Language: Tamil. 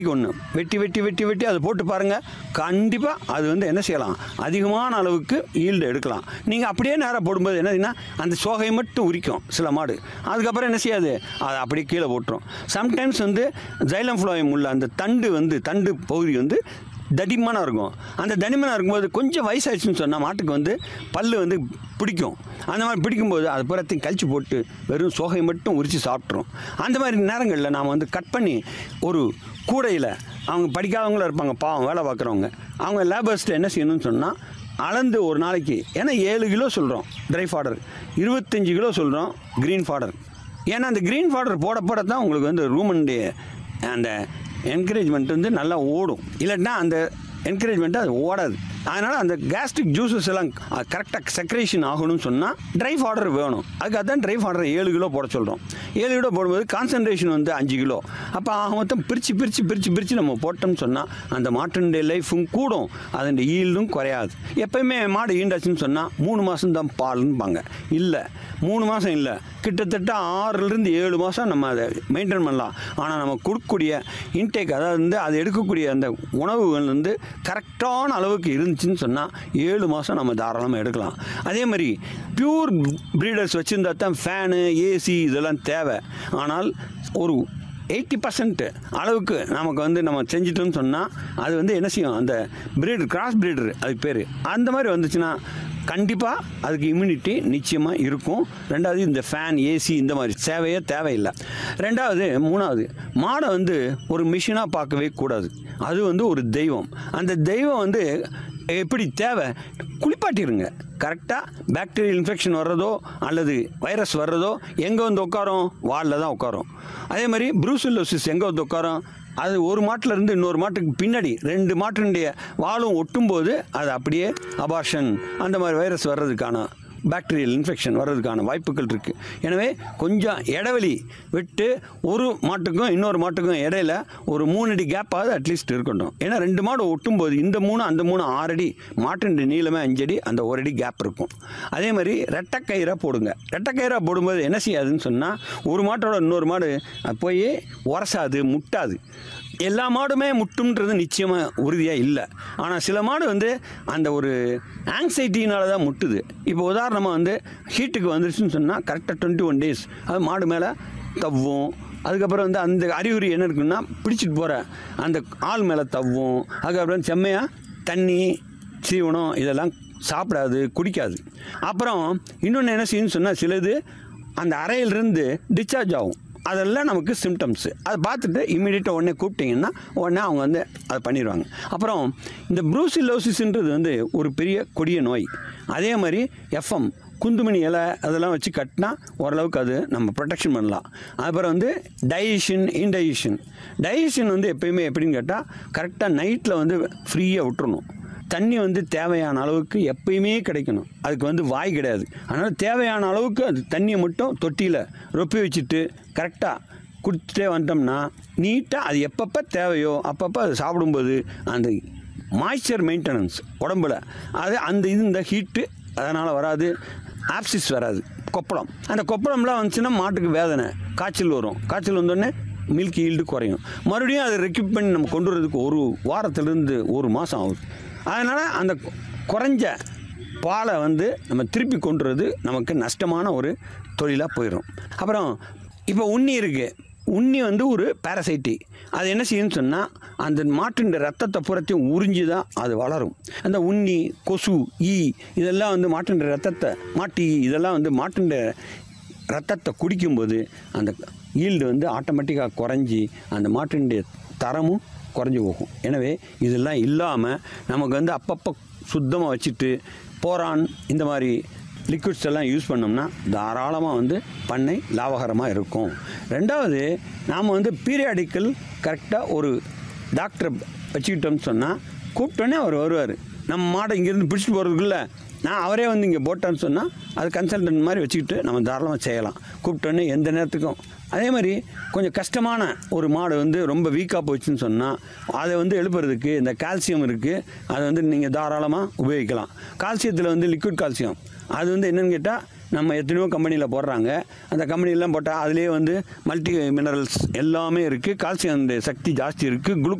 ஒன்று வெட்டி வெட்டி வெட்டி வெட்டி அதை போட்டு பாருங்கள் கண்டிப்பாக அது வந்து என்ன செய்யலாம் அதிகமான அளவுக்கு ஈல்டு எடுக்கலாம் நீங்கள் அப்படியே நேராக போடும்போது என்னதுன்னா அந்த சோகையை மட்டும் உரிக்கும் சில மாடு அதுக்கப்புறம் என்ன செய்யாது அதை அப்படியே கீழே போட்டுரும் சம்டைம்ஸ் வந்து ஜைலம் ஃப்ளோயம் உள்ள அந்த தண்டு வந்து தண்டு பகுதி வந்து தடிமனாக இருக்கும் அந்த தடிமனாக இருக்கும்போது கொஞ்சம் வயசாயிடுச்சுன்னு சொன்னால் மாட்டுக்கு வந்து பல்லு வந்து பிடிக்கும் அந்த மாதிரி பிடிக்கும்போது அது புறத்தையும் கழிச்சு போட்டு வெறும் சோகை மட்டும் உரித்து சாப்பிட்ரும் அந்த மாதிரி நேரங்களில் நாம் வந்து கட் பண்ணி ஒரு கூடையில் அவங்க படிக்காதவங்களும் இருப்பாங்க பாவம் வேலை பார்க்குறவங்க அவங்க லேபர்ஸ்ட்டு என்ன செய்யணும்னு சொன்னால் அளந்து ஒரு நாளைக்கு ஏன்னா ஏழு கிலோ சொல்கிறோம் ட்ரை ஃபாடர் இருபத்தஞ்சி கிலோ சொல்கிறோம் க்ரீன் ஃபாடர் ஏன்னா அந்த க்ரீன் ஃபாடர் போட போட தான் உங்களுக்கு வந்து ரூமனுடைய அந்த என்கரேஜ்மெண்ட் வந்து நல்லா ஓடும் இல்லாட்டினா அந்த என்கரேஜ்மெண்ட்டு அது ஓடாது அதனால் அந்த கேஸ்ட்ரிக் ஜூஸஸ் எல்லாம் கரெக்டாக செக்ரேஷன் ஆகணும்னு சொன்னால் ட்ரை ஃபாடர் வேணும் அதுக்காக தான் ட்ரை ஃபாடர் ஏழு கிலோ போட சொல்கிறோம் ஏழு கிலோ போடும்போது கான்சன்ட்ரேஷன் வந்து அஞ்சு கிலோ அப்போ ஆக மொத்தம் பிரித்து பிரித்து பிரித்து பிரித்து நம்ம போட்டோம்னு சொன்னால் அந்த மாட்டினுடைய லைஃபும் கூடும் அதனுடைய ஈல்டும் குறையாது எப்பயுமே மாடு ஈண்டாச்சுன்னு சொன்னால் மூணு மாதம் தான் பால்னுபாங்க இல்லை மூணு மாதம் இல்லை கிட்டத்தட்ட ஆறுலேருந்து ஏழு மாதம் நம்ம அதை மெயின்டைன் பண்ணலாம் ஆனால் நம்ம கொடுக்கக்கூடிய இன்டேக் அதாவது வந்து அது எடுக்கக்கூடிய அந்த உணவுகள் வந்து கரெக்டான அளவுக்கு இருந்துச்சுன்னு சொன்னால் ஏழு மாதம் நம்ம தாராளமாக எடுக்கலாம் அதே மாதிரி பியூர் ப்ரீடர்ஸ் வச்சுருந்தா தான் ஃபேனு ஏசி இதெல்லாம் தேவை ஆனால் ஒரு எயிட்டி பர்சன்ட் அளவுக்கு நமக்கு வந்து நம்ம செஞ்சிட்டோம்னு சொன்னால் அது வந்து என்ன செய்யும் அந்த பிரீடர் கிராஸ் பிரீடர் அதுக்கு பேர் அந்த மாதிரி வந்துச்சுன்னா கண்டிப்பாக அதுக்கு இம்யூனிட்டி நிச்சயமாக இருக்கும் ரெண்டாவது இந்த ஃபேன் ஏசி இந்த மாதிரி சேவையே தேவையில்லை ரெண்டாவது மூணாவது மாடை வந்து ஒரு மிஷினாக பார்க்கவே கூடாது அது வந்து ஒரு தெய்வம் அந்த தெய்வம் வந்து எப்படி தேவை குளிப்பாட்டிருங்க கரெக்டாக பாக்டீரியல் இன்ஃபெக்ஷன் வர்றதோ அல்லது வைரஸ் வர்றதோ எங்கே வந்து உட்காரும் வாலில் தான் உட்காரும் அதே மாதிரி ப்ரூசிலோசிஸ் எங்கே வந்து உட்காரும் அது ஒரு மாட்டில் இருந்து இன்னொரு மாட்டுக்கு பின்னாடி ரெண்டு மாட்டினுடைய வாலும் ஒட்டும்போது அது அப்படியே அபார்ஷன் அந்த மாதிரி வைரஸ் வர்றதுக்கான பாக்டீரியல் இன்ஃபெக்ஷன் வர்றதுக்கான வாய்ப்புகள் இருக்குது எனவே கொஞ்சம் இடைவெளி விட்டு ஒரு மாட்டுக்கும் இன்னொரு மாட்டுக்கும் இடையில ஒரு மூணு அடி கேப்பாவது அட்லீஸ்ட் இருக்கட்டும் ஏன்னா ரெண்டு மாடு ஒட்டும்போது இந்த மூணு அந்த மூணு ஆறு அடி மாட்டின் நீளமே அஞ்சடி அந்த ஒரு அடி கேப் இருக்கும் அதே மாதிரி ரெட்டைக்கயிறாக போடுங்க ரெட்டைக்கயிறாக போடும்போது என்ன செய்யாதுன்னு சொன்னால் ஒரு மாட்டோட இன்னொரு மாடு போய் உரசாது முட்டாது எல்லா மாடுமே முட்டும்ன்றது நிச்சயமாக உறுதியாக இல்லை ஆனால் சில மாடு வந்து அந்த ஒரு ஆங்ஸைட்டினால தான் முட்டுது இப்போ உதாரணமாக வந்து ஹீட்டுக்கு வந்துருச்சுன்னு சொன்னால் கரெக்டாக டுவெண்ட்டி ஒன் டேஸ் அது மாடு மேலே தவ்வும் அதுக்கப்புறம் வந்து அந்த அறிகுறி என்ன இருக்குன்னா பிடிச்சிட்டு போகிற அந்த ஆள் மேலே தவ்வும் அதுக்கப்புறம் செம்மையாக தண்ணி சீவனம் இதெல்லாம் சாப்பிடாது குடிக்காது அப்புறம் இன்னொன்று என்ன செய்யுன்னு சொன்னால் சிலது அந்த அறையிலிருந்து டிஸ்சார்ஜ் ஆகும் அதெல்லாம் நமக்கு சிம்டம்ஸு அதை பார்த்துட்டு இமீடியட்டாக உடனே கூப்பிட்டிங்கன்னா உடனே அவங்க வந்து அதை பண்ணிடுவாங்க அப்புறம் இந்த ப்ரூசிலோசிஸ்ன்றது வந்து ஒரு பெரிய கொடிய நோய் அதே மாதிரி எஃப்எம் குந்துமணி இலை அதெல்லாம் வச்சு கட்டினா ஓரளவுக்கு அது நம்ம ப்ரொடெக்ஷன் பண்ணலாம் அப்புறம் வந்து டைஜஷன் இன்டைஜஷன் டைஜஷன் வந்து எப்பயுமே எப்படின்னு கேட்டால் கரெக்டாக நைட்டில் வந்து ஃப்ரீயாக விட்டுறணும் தண்ணி வந்து தேவையான அளவுக்கு எப்பயுமே கிடைக்கணும் அதுக்கு வந்து வாய் கிடையாது அதனால் தேவையான அளவுக்கு அது தண்ணியை மட்டும் தொட்டியில் ரொப்பி வச்சுட்டு கரெக்டாக குடிச்சிட்டே வந்துட்டோம்னா நீட்டாக அது எப்பப்போ தேவையோ அப்பப்போ அது சாப்பிடும்போது அந்த மாய்ச்சர் மெயின்டெனன்ஸ் உடம்புல அது அந்த இது இந்த ஹீட்டு அதனால் வராது ஆப்சிஸ் வராது கொப்பளம் அந்த கொப்பளம்லாம் வந்துச்சுன்னா மாட்டுக்கு வேதனை காய்ச்சல் வரும் காய்ச்சல் வந்தோடனே மில்க் ஈல்டு குறையும் மறுபடியும் அதை ரெக்யூப் பண்ணி நம்ம கொண்டு வரதுக்கு ஒரு வாரத்திலிருந்து ஒரு மாதம் ஆகுது அதனால் அந்த குறைஞ்ச பாலை வந்து நம்ம திருப்பி கொண்டு வரது நமக்கு நஷ்டமான ஒரு தொழிலாக போயிடும் அப்புறம் இப்போ உண்ணி இருக்குது உண்ணி வந்து ஒரு பாரசைட்டி அது என்ன செய்யும்னு சொன்னால் அந்த மாட்டின் ரத்தத்தை புறத்தையும் உறிஞ்சி தான் அது வளரும் அந்த உண்ணி கொசு ஈ இதெல்லாம் வந்து மாட்டின் ரத்தத்தை மாட்டி ஈ இதெல்லாம் வந்து மாட்டின் ரத்தத்தை குடிக்கும்போது அந்த ஈல்டு வந்து ஆட்டோமேட்டிக்காக குறைஞ்சி அந்த மாட்டினுடைய தரமும் குறைஞ்சி போகும் எனவே இதெல்லாம் இல்லாமல் நமக்கு வந்து அப்பப்போ சுத்தமாக வச்சுட்டு போரான் இந்த மாதிரி லிக்விட்ஸ் எல்லாம் யூஸ் பண்ணோம்னா தாராளமாக வந்து பண்ணை லாபகரமாக இருக்கும் ரெண்டாவது நாம் வந்து பீரியாடிக்கல் கரெக்டாக ஒரு டாக்டரை வச்சுக்கிட்டோம்னு சொன்னால் கூப்பிட்டோன்னே அவர் வருவார் நம்ம மாடை இங்கேருந்து பிடிச்சிட்டு போகிறதுக்குள்ள நான் அவரே வந்து இங்கே போட்டேன்னு சொன்னால் அது கன்சல்டன்ட் மாதிரி வச்சுக்கிட்டு நம்ம தாராளமாக செய்யலாம் கூப்பிட்டோன்னே எந்த நேரத்துக்கும் அதே மாதிரி கொஞ்சம் கஷ்டமான ஒரு மாடு வந்து ரொம்ப வீக்காக போச்சுன்னு சொன்னால் அதை வந்து எழுப்புறதுக்கு இந்த கால்சியம் இருக்குது அதை வந்து நீங்கள் தாராளமாக உபயோகிக்கலாம் கால்சியத்தில் வந்து லிக்விட் கால்சியம் அது வந்து என்னென்னு கேட்டால் நம்ம எத்தனையோ கம்பெனியில் போடுறாங்க அந்த கம்பெனிலாம் போட்டால் அதுலேயே வந்து மல்டி மினரல்ஸ் எல்லாமே இருக்குது கால்சியம் சக்தி ஜாஸ்தி இருக்குது குளுக்கோஸ்